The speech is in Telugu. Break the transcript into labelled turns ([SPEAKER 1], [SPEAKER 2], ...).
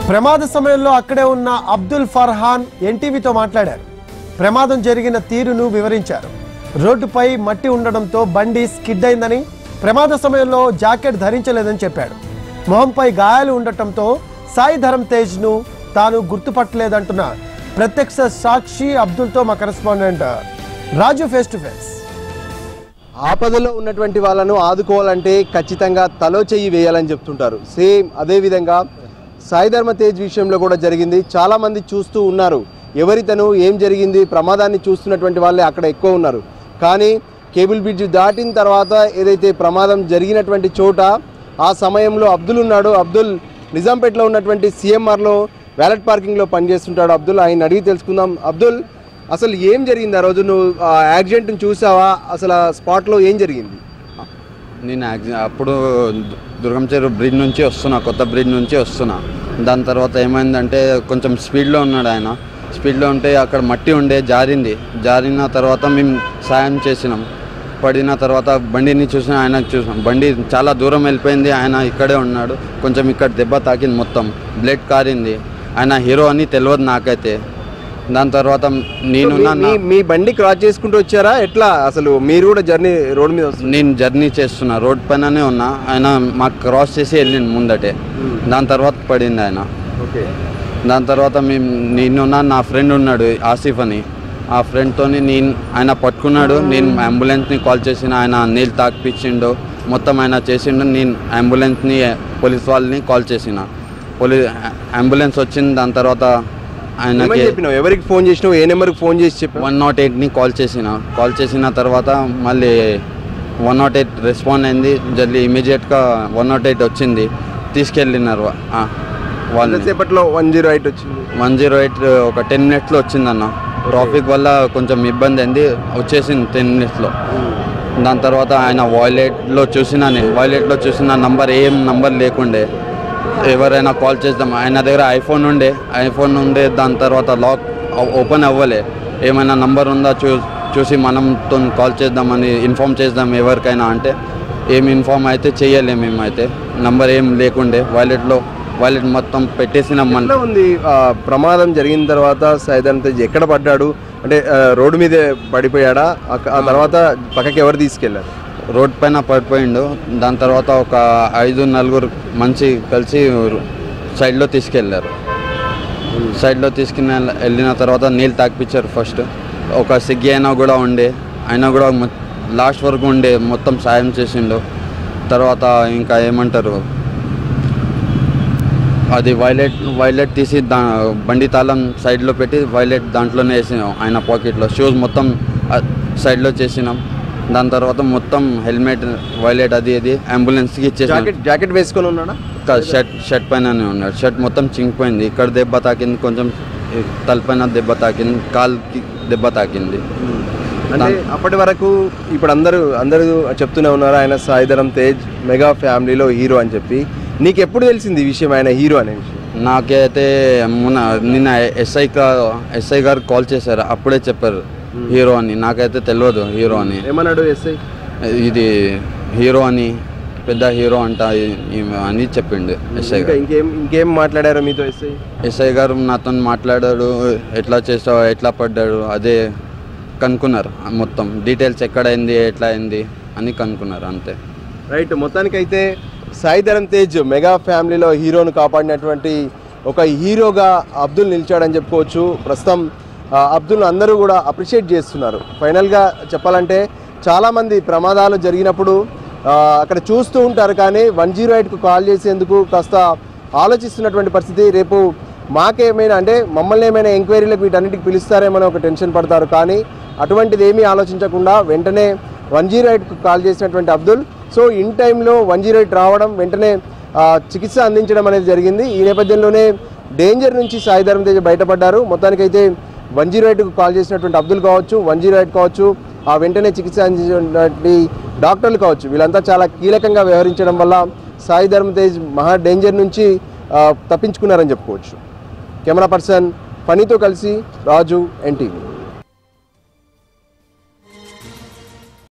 [SPEAKER 1] ప్రమాద సమయంలో అక్కడే ఉన్న అబ్దుల్ ఫర్హాన్ ఎన్టీవీతో మాట్లాడారు ప్రమాదం జరిగిన తీరును వివరించారు రోడ్డుపై మట్టి ఉండడంతో బండి స్కిడ్ అయిందని ప్రమాద సమయంలో జాకెట్ ధరించలేదని చెప్పాడు మొహంపై గాయాలు ఉండటంతో సాయి ధరమ్ తేజ్ను తాను గుర్తుపట్టలేదంటున్న ప్రత్యక్ష సాక్షి అబ్దుల్తో మా correspondent Raju face to face
[SPEAKER 2] ఆపదలో ఉన్నటువంటి వాళ్ళను ఆదుకోవాలంటే ఖచ్చితంగా తలో చెయ్యి వేయాలని చెప్తుంటారు సేమ్ అదేవిధంగా సాయి ధర్మ తేజ్ విషయంలో కూడా జరిగింది చాలామంది చూస్తూ ఉన్నారు ఎవరితను ఏం జరిగింది ప్రమాదాన్ని చూస్తున్నటువంటి వాళ్ళే అక్కడ ఎక్కువ ఉన్నారు కానీ కేబుల్ బ్రిడ్జ్ దాటిన తర్వాత ఏదైతే ప్రమాదం జరిగినటువంటి చోట ఆ సమయంలో అబ్దుల్ ఉన్నాడు అబ్దుల్ నిజాంపేటలో ఉన్నటువంటి సిఎంఆర్లో వ్యాలెట్ పార్కింగ్లో పనిచేస్తుంటాడు అబ్దుల్ ఆయన అడిగి తెలుసుకుందాం అబ్దుల్ అసలు ఏం జరిగింది ఆ రోజు నువ్వు ఆ యాక్సిడెంట్ని చూసావా అసలు ఆ స్పాట్లో ఏం జరిగింది
[SPEAKER 3] నేను యాక్సి అప్పుడు దు- దుర్గం చెరువు బ్రిడ్జ్ నుంచి వస్తున్నా కొత్త బ్రిడ్జ్ నుంచి వస్తున్నా దాని తర్వాత ఏమైందంటే కొంచెం స్పీడ్లో ఉన్నాడు ఆయన స్పీడ్లో ఉంటే అక్కడ మట్టి ఉండే జారింది జారిన తర్వాత మేము సాయం చేసినాం పడిన తర్వాత బండిని చూసిన ఆయన చూసాం బండి చాలా దూరం వెళ్ళిపోయింది ఆయన ఇక్కడే ఉన్నాడు కొంచెం ఇక్కడ దెబ్బ తాకింది మొత్తం బ్లడ్ కారింది ఆయన హీరో అని తెలియదు నాకైతే దాని తర్వాత నేను
[SPEAKER 2] మీ- మీ మీ బండి క్రాస్ చేసుకుంటూ వచ్చారా ఎట్లా అసలు మీరు కూడా జర్నీ రోడ్ మీద వస్తుంది
[SPEAKER 3] నేను జర్నీ చేస్తున్నా రోడ్ పైననే ఉన్నా ఆయన మాకు క్రాస్ చేసి వెళ్ళింది ముందటే దాని తర్వాత పడింది ఆయన
[SPEAKER 2] ఓకే
[SPEAKER 3] దాని తర్వాత మేము నేనున్నా నా ఫ్రెండ్ ఉన్నాడు ఆసిఫ్ అని ఆ ఫ్రెండ్తో నేను ఆయన పట్టుకున్నాడు నేను అంబులెన్స్ని కాల్ చేసిన ఆయన నీళ్ళు తాకిపించిండు మొత్తం ఆయన చేసిండు నేను అంబులెన్స్ని పోలీస్ వాళ్ళని కాల్ చేసిన పోలీ అంబులెన్స్ వచ్చింది దాని తర్వాత
[SPEAKER 2] ఏమని
[SPEAKER 3] ఆయనకి
[SPEAKER 2] చెప్పినావు ఎవరికి ఫోన్ చేసినావు ఏ నెంబర్కి ఫోన్ చేసి చెప్పావు
[SPEAKER 3] వన్ నాట్ ఎయిట్ని కాల్ చేసిన కాల్ చేసిన తర్వాత మళ్ళీ వన్ నాట్ ఎయిట్ రెస్పాండ్ అయింది జల్దీ ఇమీడియట్గా వన్ నాట్ ఎయిట్ వచ్చింది తీసుకెళ్ళినారు ఆ, వాళ్ళు
[SPEAKER 2] సేపట్లో వన్ జీరో ఎయిట్ వచ్చింది
[SPEAKER 3] వన్ జీరో ఎయిట్ ఒక టెన్ మినిట్స్లో వచ్చిందన్న ట్రాఫిక్ వల్ల కొంచెం ఇబ్బంది అయింది వచ్చేసింది టెన్ మినిట్స్లో దాని తర్వాత ఆయన వాయిలెట్లో చూసిన నేను వాయిలెట్లో చూసిన నంబర్ ఏం నంబర్ లేకుండే ఎవరైనా కాల్ చేద్దాం ఆయన దగ్గర ఐఫోన్ ఉండే ఐఫోన్ ఉండే దాని తర్వాత లాక్ ఓపెన్ అవ్వలే ఏమైనా నంబర్ ఉందా చూ చూసి మనంతో కాల్ చేద్దామని ఇన్ఫామ్ చేద్దాం ఎవరికైనా అంటే ఏం ఇన్ఫామ్ అయితే చేయలేము మేమైతే నంబర్ ఏం లేకుండే వాయిలెట్లో వాయిలెట్ మొత్తం పెట్టేసినాం మన
[SPEAKER 2] ఎట్లా ఉంది ఆ, ప్రమాదం జరిగిన తర్వాత సైదన్ తేజ్ ఎక్కడ పడ్డాడు అంటే ఆ, రోడ్డు మీదే పడిపోయాడా ఆ- ఆ తర్వాత పక్కకి ఎవరు తీసుకెళ్లారు
[SPEAKER 3] రోడ్ పైన పడిపోయిండు దాని తర్వాత ఒక ఐదు నలుగురు మంచి కలిసి సైడ్లో తీసుకెళ్ళారు సైడ్లో తీసుకుని వెళ్ళ- వెళ్ళిన తర్వాత నీళ్ళు తాకిపించారు ఫస్ట్ ఒక సిగ్గి అయినా కూడా ఉండే అయినా కూడా లాస్ట్ వరకు ఉండే మొత్తం సాయం చేసిండు తర్వాత ఇంకా ఏమంటారు అది వైలెట్ వైలెట్ తీసి దా బండి తాళం సైడ్లో పెట్టి వైలెట్ దాంట్లోనే వేసినాం ఆయన పాకెట్లో షూస్ మొత్తం ఆ సైడ్లో చేసినాం దాని తర్వాత మొత్తం హెల్మెట్ వైలెట్ అది ఇది అంబులెన్స్కి ఇచ్చేసాం
[SPEAKER 2] జాకెట్ జాకెట్ వేసుకొని ఉన్నాడా
[SPEAKER 3] కాదు, షర్ట్ షర్ట్ పైననే ఉన్నాడు షర్ట్ మొత్తం చింగిపోయింది ఇక్కడ దెబ్బ తాకింది కొంచెం ఈ తలపైన దెబ్బ తాకింది కాల్కి దెబ్బ తాకింది
[SPEAKER 2] అంటే అప్పటి వరకు ఇప్పుడు అందరూ అందరూ చెప్తూనే ఉన్నారు ఆయన సాయిధరం తేజ్ మెగా ఫ్యామిలీలో హీరో అని చెప్పి నీకు ఎప్పుడు తెలిసింది ఈ విషయం ఆయన హీరో అనే విషయం
[SPEAKER 3] నాకైతే మొన్న నిన్న ఎస్ఐ ఎస్ఐ గారు కాల్ చేశారు అప్పుడే చెప్పారు హీరో అని నాకైతే తెలియదు హీరో అని
[SPEAKER 2] ఏమన్నాడు ఎస్ఐ
[SPEAKER 3] ఇది హీరో అని పెద్ద హీరో అంట ఈమె అని చెప్పిండు ఎస్ఐ
[SPEAKER 2] ఇంకా
[SPEAKER 3] గారు
[SPEAKER 2] ఇంకేం ఇంకేం మాట్లాడారు మీతో ఎస్ఐ
[SPEAKER 3] ఎస్ఐ గారు నాతో మాట్లాడాడు ఎట్లా చేసావు ఎట్లా పడ్డాడు అదే కనుక్కున్నారు మొత్తం డీటెయిల్స్ ఎక్కడైంది ఎట్లా అయింది అని కనుక్కున్నారు అంతే
[SPEAKER 2] రైట్ మొత్తానికైతే సాయిధరం తేజ్ మెగా ఫ్యామిలీలో హీరోను కాపాడినటువంటి ఒక హీరోగా అబ్దుల్ నిలిచాడని చెప్పుకోవచ్చు ప్రస్తుతం ఆ, అబ్దుల్ అందరూ కూడా అప్రిషియేట్ చేస్తున్నారు ఫైనల్గా చెప్పాలంటే చాలామంది ప్రమాదాలు జరిగినప్పుడు ఆ, అక్కడ చూస్తూ ఉంటారు కానీ వన్ జీరో ఎయిట్కు కాల్ చేసేందుకు కాస్త ఆలోచిస్తున్నటువంటి పరిస్థితి రేపు మాకేమైనా అంటే మమ్మల్ని ఏమైనా ఎంక్వైరీలకు వీటన్నిటికి పిలుస్తారేమో అని ఒక టెన్షన్ పడతారు కానీ అటువంటిది ఏమీ ఆలోచించకుండా వెంటనే వన్ జీరో ఎయిట్కు కాల్ చేసినటువంటి అబ్దుల్ సో ఇన్ టైంలో వన్ జీరో ఎయిట్ రావడం వెంటనే ఆ, చికిత్స అందించడం అనేది జరిగింది ఈ నేపథ్యంలోనే డేంజర్ నుంచి సాయిధరం తేజ్ బయటపడ్డారు మొత్తానికైతే వన్ జీరో ఎయిట్కు కాల్ చేసినటువంటి అబ్దుల్ కావచ్చు వన్ జీరో ఎయిట్ కావచ్చు ఆ వెంటనే చికిత్స అందించినటువంటి డాక్టర్లు కావచ్చు వీళ్ళంతా చాలా కీలకంగా వ్యవహరించడం వల్ల సాయి ధర్మ తేజ్ మహా డేంజర్ నుంచి ఆ, తప్పించుకున్నారని చెప్పుకోవచ్చు కెమెరా పర్సన్ ఫనీతో కలిసి రాజు ఎన్టీవీ